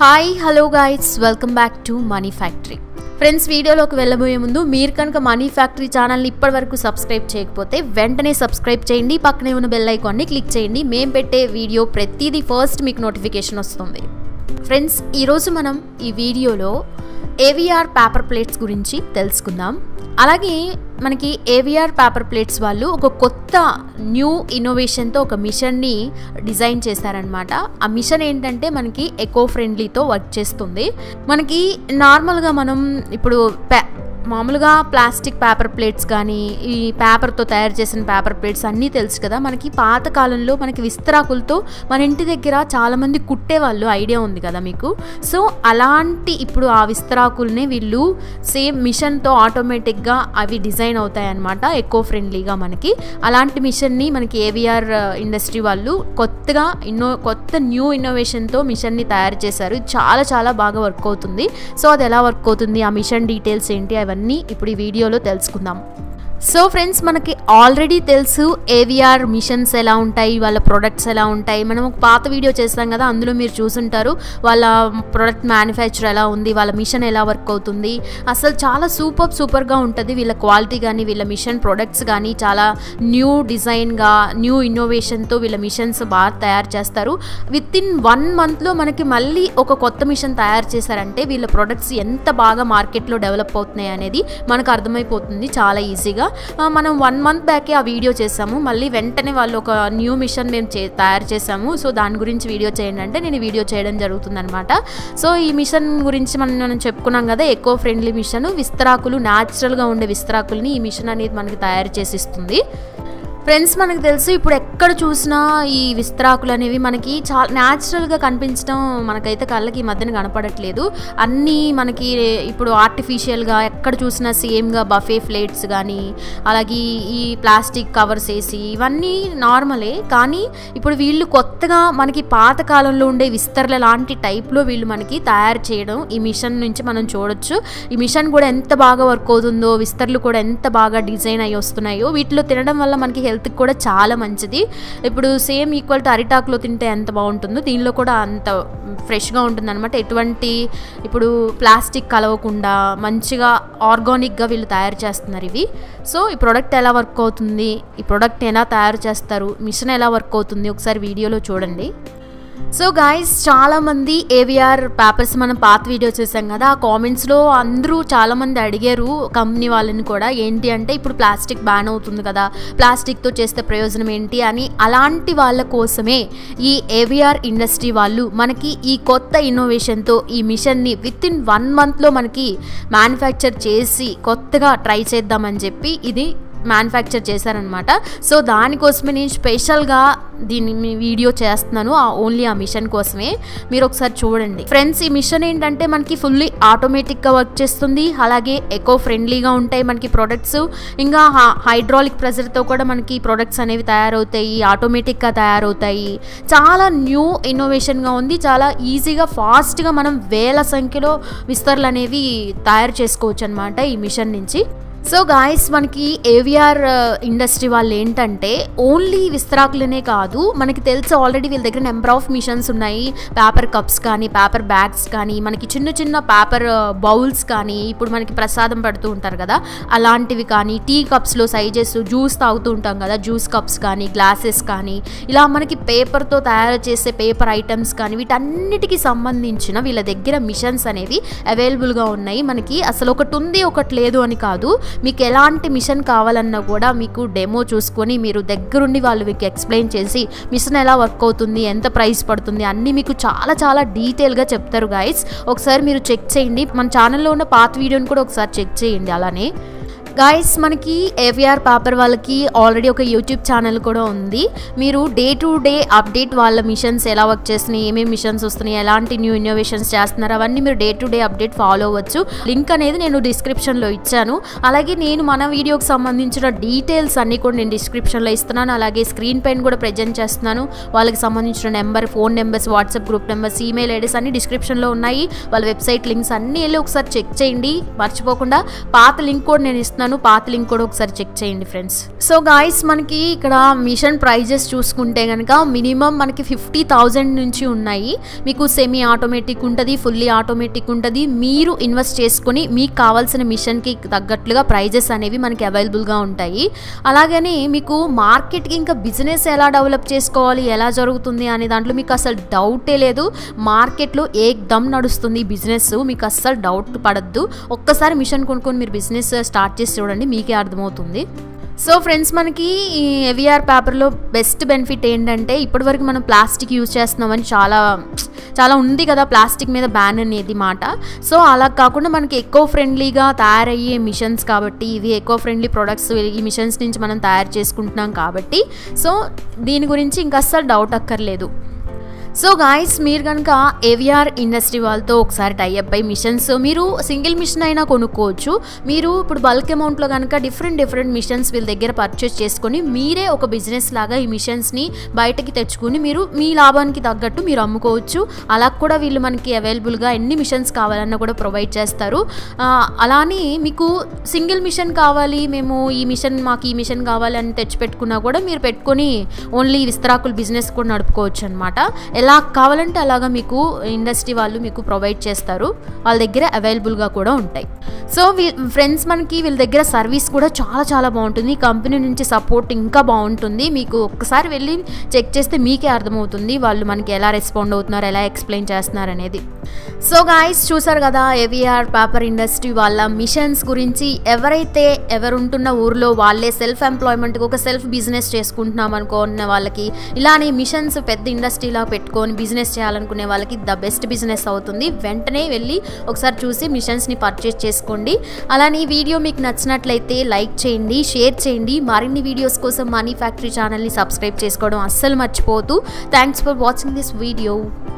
hi hello guys welcome back to money factory friends వీడియోలోకి వెళ్ళబోయే ముందు మీరు కనుక మనీ ఫ్యాక్టరీ ఛానల్ని ఇప్పటివరకు సబ్స్క్రైబ్ చేయకపోతే వెంటనే సబ్స్క్రైబ్ చేయండి పక్కనే ఉన్న బెల్ ఐకాన్ని క్లిక్ చేయండి మేము పెట్టే వీడియో ప్రతిదీ ఫస్ట్ మీకు నోటిఫికేషన్ వస్తుంది ఫ్రెండ్స్ ఈరోజు మనం ఈ వీడియోలో ఏవిఆర్ పేపర్ ప్లేట్స్ గురించి తెలుసుకుందాం అలాగే మనకి ఏవిఆర్ పేపర్ ప్లేట్స్ వాళ్ళు ఒక కొత్త న్యూ ఇన్నోవేషన్తో ఒక మిషన్ని డిజైన్ చేశారనమాట ఆ మిషన్ ఏంటంటే మనకి ఎకో ఫ్రెండ్లీతో వర్క్ చేస్తుంది మనకి నార్మల్గా మనం ఇప్పుడు పే- మామూలుగా ప్లాస్టిక్ పేపర్ ప్లేట్స్ కానీ ఈ పేపర్తో తయారు చేసిన పేపర్ ప్లేట్స్ అన్నీ తెలుసు కదా మనకి పాత కాలంలో మనకి విస్తరాకులతో మన ఇంటి దగ్గర చాలామంది కుట్టేవాళ్ళు ఐడియా ఉంది కదా మీకు సో అలాంటి ఇప్పుడు ఆ విస్తరాకుల్ని వీళ్ళు సేమ్ మిషన్తో ఆటోమేటిక్గా అవి డిజైన్ అవుతాయి అన్నమాట ఎకో ఫ్రెండ్లీగా మనకి అలాంటి మిషన్ని మనకి ఏవిఆర్ ఇండస్ట్రీ వాళ్ళు కొత్తగా ఇన్నో కొత్త న్యూ ఇన్నోవేషన్తో మిషన్ని తయారు చేశారు ఇది చాలా చాలా బాగా వర్క్ అవుతుంది సో అది ఎలా వర్క్ అవుతుంది ఆ మిషన్ డీటెయిల్స్ ఏంటి అవన్నీ ఇప్పుడు ఈ వీడియోలో తెలుసుకుందాం సో ఫ్రెండ్స్ మనకి ఆల్రెడీ తెలుసు ఏవిఆర్ మిషన్స్ ఎలా ఉంటాయి వాళ్ళ ప్రొడక్ట్స్ ఎలా ఉంటాయి మనం ఒక పాత వీడియో చేస్తాం కదా అందులో మీరు చూసుంటారు వాళ్ళ ప్రొడక్ట్ మ్యానుఫ్యాక్చర్ ఎలా ఉంది వాళ్ళ మిషన్ ఎలా వర్క్ అవుతుంది అసలు చాలా సూపర్ సూపర్గా ఉంటుంది వీళ్ళ క్వాలిటీ కానీ వీళ్ళ మిషన్ ప్రొడక్ట్స్ కానీ చాలా న్యూ డిజైన్గా న్యూ ఇన్నోవేషన్తో వీళ్ళ మిషన్స్ బాగా తయారు చేస్తారు విత్ ఇన్ వన్ మంత్లో మనకి మళ్ళీ ఒక కొత్త మిషన్ తయారు చేశారంటే వీళ్ళ ప్రొడక్ట్స్ ఎంత బాగా మార్కెట్లో డెవలప్ అవుతున్నాయి అనేది మనకు అర్థమైపోతుంది చాలా ఈజీగా ఆ, మనం వన్ మంత్ బ్యాకే ఆ వీడియో చేసాము మళ్ళీ వెంటనే వాళ్ళు ఒక న్యూ మిషన్ మేము చే తయారు చేసాము సో దాని గురించి వీడియో చేయండి అంటే నేను ఈ వీడియో చేయడం జరుగుతుందనమాట సో ఈ మిషన్ గురించి మనం మనం చెప్పుకున్నాం కదా ఎకో ఫ్రెండ్లీ మిషన్ విస్తరాకులు న్యాచురల్గా ఉండే విస్తరాకుల్ని ఈ మిషన్ అనేది మనకి తయారు చేసి ఇస్తుంది ఫ్రెండ్స్ మనకు తెలుసు ఇప్పుడు ఎక్కడ చూసినా ఈ విస్తరాకులు అనేవి మనకి చాలా న్యాచురల్గా కనిపించడం మనకైతే కళ్ళకి ఈ మధ్యన కనపడట్లేదు అన్నీ మనకి ఇప్పుడు ఆర్టిఫిషియల్గా ఎక్కడ చూసినా సేమ్గా బఫే ప్లేట్స్ కానీ అలాగే ఈ ప్లాస్టిక్ కవర్స్ వేసి ఇవన్నీ నార్మలే కానీ ఇప్పుడు వీళ్ళు కొత్తగా మనకి పాత కాలంలో ఉండే విస్తరల లాంటి టైప్లో వీళ్ళు మనకి తయారు చేయడం ఈ మిషన్ నుంచి మనం చూడొచ్చు ఈ మిషన్ కూడా ఎంత బాగా వర్క్ అవుతుందో విస్తరలు కూడా ఎంత బాగా డిజైన్ అయ్యి వస్తున్నాయో వీటిలో తినడం వల్ల మనకి హెల్త్కి కూడా చాలా మంచిది ఇప్పుడు సేమ్ ఈక్వల్ టు అరిటాకులో తింటే ఎంత బాగుంటుందో దీనిలో కూడా అంత ఫ్రెష్గా ఉంటుంది అనమాట ఎటువంటి ఇప్పుడు ప్లాస్టిక్ కలవకుండా మంచిగా ఆర్గానిక్గా వీళ్ళు తయారు చేస్తున్నారు ఇవి సో ఈ ప్రోడక్ట్ ఎలా వర్క్ అవుతుంది ఈ ప్రోడక్ట్ ఎలా తయారు చేస్తారు మిషన్ ఎలా వర్క్ అవుతుంది ఒకసారి వీడియోలో చూడండి సో గాయస్ చాలామంది ఏవిఆర్ పేపర్స్ మనం పాత వీడియో చేసాం కదా ఆ కామెంట్స్లో అందరూ చాలామంది అడిగారు కంపెనీ వాళ్ళని కూడా ఏంటి అంటే ఇప్పుడు ప్లాస్టిక్ బ్యాన్ అవుతుంది కదా ప్లాస్టిక్తో చేస్తే ప్రయోజనం ఏంటి అని అలాంటి వాళ్ళ కోసమే ఈ ఏవిఆర్ ఇండస్ట్రీ వాళ్ళు మనకి ఈ కొత్త ఇన్నోవేషన్తో ఈ మిషన్ని విత్ ఇన్ వన్ మంత్లో మనకి మ్యానుఫ్యాక్చర్ చేసి కొత్తగా ట్రై చేద్దామని చెప్పి ఇది మ్యానుఫ్యాక్చర్ చేశారనమాట సో దానికోసమే నేను స్పెషల్గా దీన్ని మీ వీడియో చేస్తున్నాను ఆ ఓన్లీ ఆ మిషన్ కోసమే మీరు ఒకసారి చూడండి ఫ్రెండ్స్ ఈ మిషన్ ఏంటంటే మనకి ఫుల్లీ ఆటోమేటిక్గా వర్క్ చేస్తుంది అలాగే ఎకో ఫ్రెండ్లీగా ఉంటాయి మనకి ప్రొడక్ట్స్ ఇంకా హైడ్రాలిక్ ప్రెజర్తో కూడా మనకి ప్రొడక్ట్స్ అనేవి తయారవుతాయి ఆటోమేటిక్గా తయారవుతాయి చాలా న్యూ ఇన్నోవేషన్గా ఉంది చాలా ఈజీగా ఫాస్ట్గా మనం వేల సంఖ్యలో విస్తరలు అనేవి తయారు చేసుకోవచ్చు అనమాట ఈ మిషన్ నుంచి సో గాయస్ మనకి ఏవిఆర్ ఇండస్ట్రీ వాళ్ళు ఏంటంటే ఓన్లీ విస్తరాకులనే కాదు మనకి తెలుసు ఆల్రెడీ వీళ్ళ దగ్గర నెంబర్ ఆఫ్ మిషన్స్ ఉన్నాయి పేపర్ కప్స్ కానీ పేపర్ బ్యాగ్స్ కానీ మనకి చిన్న చిన్న పేపర్ బౌల్స్ కానీ ఇప్పుడు మనకి ప్రసాదం పెడుతూ ఉంటారు కదా అలాంటివి కానీ టీ కప్స్లో సైజెస్ జ్యూస్ తాగుతూ ఉంటాం కదా జ్యూస్ కప్స్ కానీ గ్లాసెస్ కానీ ఇలా మనకి పేపర్తో తయారు చేసే పేపర్ ఐటమ్స్ కానీ వీటన్నిటికీ సంబంధించిన వీళ్ళ దగ్గర మిషన్స్ అనేవి అవైలబుల్గా ఉన్నాయి మనకి అసలు ఒకటి ఉంది ఒకటి లేదు అని కాదు మీకు ఎలాంటి మిషన్ కావాలన్నా కూడా మీకు డెమో చూసుకొని మీరు దగ్గరుండి వాళ్ళు మీకు ఎక్స్ప్లెయిన్ చేసి మిషన్ ఎలా వర్క్ అవుతుంది ఎంత ప్రైస్ పడుతుంది అన్నీ మీకు చాలా చాలా డీటెయిల్గా చెప్తారు గాయస్ ఒకసారి మీరు చెక్ చేయండి మన ఛానల్లో ఉన్న పాత వీడియోని కూడా ఒకసారి చెక్ చేయండి అలానే గాయస్ మనకి ఏవిఆర్ పేపర్ వాళ్ళకి ఆల్రెడీ ఒక యూట్యూబ్ ఛానల్ కూడా ఉంది మీరు డే టు డే అప్డేట్ వాళ్ళ మిషన్స్ ఎలా వర్క్ చేస్తున్నాయి ఏమేమి మిషన్స్ వస్తున్నాయి ఎలాంటి న్యూ ఇన్నోవేషన్స్ చేస్తున్నారు అవన్నీ మీరు day to day update follow అవ్వచ్చు లింక్ అనేది నేను డిస్క్రిప్షన్లో ఇచ్చాను అలాగే నేను మన వీడియోకి సంబంధించిన డీటెయిల్స్ అన్నీ కూడా నేను డిస్క్రిప్షన్లో ఇస్తున్నాను అలాగే స్క్రీన్ పైన కూడా ప్రజెంట్ చేస్తున్నాను వాళ్ళకి సంబంధించిన number phone numbers WhatsApp group numbers email IDs అన్ని డిస్క్రిప్షన్లో ఉన్నాయి వాళ్ళ వెబ్సైట్ లింక్స్ అన్నీ వెళ్ళి ఒకసారి చెక్ చేయండి మర్చిపోకుండా పాత లింక్ కూడా నేను ఇస్తున్నాను చేస్తున్నాను పాత లింక్ కూడా ఒకసారి చెక్ చేయండి ఫ్రెండ్స్ సో గాయస్ మనకి ఇక్కడ మిషన్ ప్రైజెస్ చూసుకుంటే కనుక మినిమం మనకి ఫిఫ్టీ థౌజండ్ నుంచి ఉన్నాయి మీకు సెమీ ఆటోమేటిక్ ఉంటుంది ఫుల్లీ ఆటోమేటిక్ ఉంటుంది మీరు ఇన్వెస్ట్ చేసుకొని మీకు కావాల్సిన మిషన్కి తగ్గట్లుగా ప్రైజెస్ అనేవి మనకి అవైలబుల్గా ఉంటాయి అలాగని మీకు మార్కెట్కి ఇంకా బిజినెస్ ఎలా డెవలప్ చేసుకోవాలి ఎలా జరుగుతుంది అనే దాంట్లో మీకు అసలు డౌటే లేదు మార్కెట్లో ఏకదమ్ నడుస్తుంది బిజినెస్ మీకు అస్సలు డౌట్ పడద్దు ఒక్కసారి మిషన్ కొనుక్కొని మీరు బిజినెస్ స్టార్ట్ చేసి చూడండి మీకే అర్థమవుతుంది సో ఫ్రెండ్స్ మనకి ఈ ఎవిఆర్ పేపర్లో బెస్ట్ బెనిఫిట్ ఏంటంటే ఇప్పటివరకు మనం ప్లాస్టిక్ యూజ్ చేస్తున్నామని చాలా చాలా ఉంది కదా ప్లాస్టిక్ మీద బ్యాన్ అనేది మాట సో అలా కాకుండా మనకి ఎకో ఫ్రెండ్లీగా తయారయ్యే మిషన్స్ కాబట్టి ఇవి ఎకో ఫ్రెండ్లీ ప్రొడక్ట్స్ ఈ మిషన్స్ నుంచి మనం తయారు చేసుకుంటున్నాం కాబట్టి సో దీని గురించి ఇంకా అస్సలు డౌట్ అక్కర్లేదు సో గాయస్ మీరు కనుక ఏవిఆర్ ఇండస్ట్రీ వాళ్ళతో ఒకసారి టైఅప్ అయి మిషన్స్ మీరు సింగిల్ మిషన్ అయినా కొనుక్కోవచ్చు మీరు ఇప్పుడు బల్క్ అమౌంట్లో కనుక డిఫరెంట్ డిఫరెంట్ మిషన్స్ వీళ్ళ దగ్గర పర్చేస్ చేసుకొని మీరే ఒక బిజినెస్ లాగా ఈ మిషన్స్ని బయటకి తెచ్చుకొని మీరు మీ లాభానికి తగ్గట్టు మీరు అమ్ముకోవచ్చు అలా కూడా వీళ్ళు మనకి అవైలబుల్గా ఎన్ని మిషన్స్ కావాలన్నా కూడా ప్రొవైడ్ చేస్తారు అలానే మీకు సింగిల్ మిషన్ కావాలి మేము ఈ మిషన్ మాకు ఈ మిషన్ కావాలి అని తెచ్చిపెట్టుకున్నా కూడా మీరు పెట్టుకొని ఓన్లీ విస్తరాకుల బిజినెస్ కూడా నడుపుకోవచ్చు అనమాట ఎలా కావాలంటే అలాగా మీకు ఇండస్ట్రీ వాళ్ళు మీకు ప్రొవైడ్ చేస్తారు వాళ్ళ దగ్గర అవైలబుల్గా కూడా ఉంటాయి సో వీ ఫ్రెండ్స్ మనకి వీళ్ళ దగ్గర సర్వీస్ కూడా చాలా చాలా బాగుంటుంది కంపెనీ నుంచి సపోర్ట్ ఇంకా బాగుంటుంది మీకు ఒక్కసారి వెళ్ళి చెక్ చేస్తే మీకే అర్థమవుతుంది వాళ్ళు మనకి ఎలా రెస్పాండ్ అవుతున్నారు ఎలా ఎక్స్ప్లెయిన్ చేస్తున్నారు అనేది సో గాయస్ చూసారు కదా ఏవిఆర్ పేపర్ ఇండస్ట్రీ వాళ్ళ మిషన్స్ గురించి ఎవరైతే ఎవరుంటున్న ఊర్లో వాళ్ళే సెల్ఫ్ ఎంప్లాయ్మెంట్కి ఒక సెల్ఫ్ బిజినెస్ చేసుకుంటున్నాం అనుకున్న వాళ్ళకి ఇలానే మిషన్స్ పెద్ద ఇండస్ట్రీలా పెట్టుకొని బిజినెస్ చేయాలనుకునే వాళ్ళకి ద బెస్ట్ బిజినెస్ అవుతుంది వెంటనే వెళ్ళి ఒకసారి చూసి మిషన్స్ని పర్చేస్ చేసుకోండి అలానే ఈ వీడియో మీకు నచ్చినట్లయితే లైక్ చేయండి షేర్ చేయండి మరిన్ని వీడియోస్ కోసం మనీ ఫ్యాక్టరీ ఛానల్ని సబ్స్క్రైబ్ చేసుకోవడం అస్సలు మర్చిపోవద్దు thanks for watching this video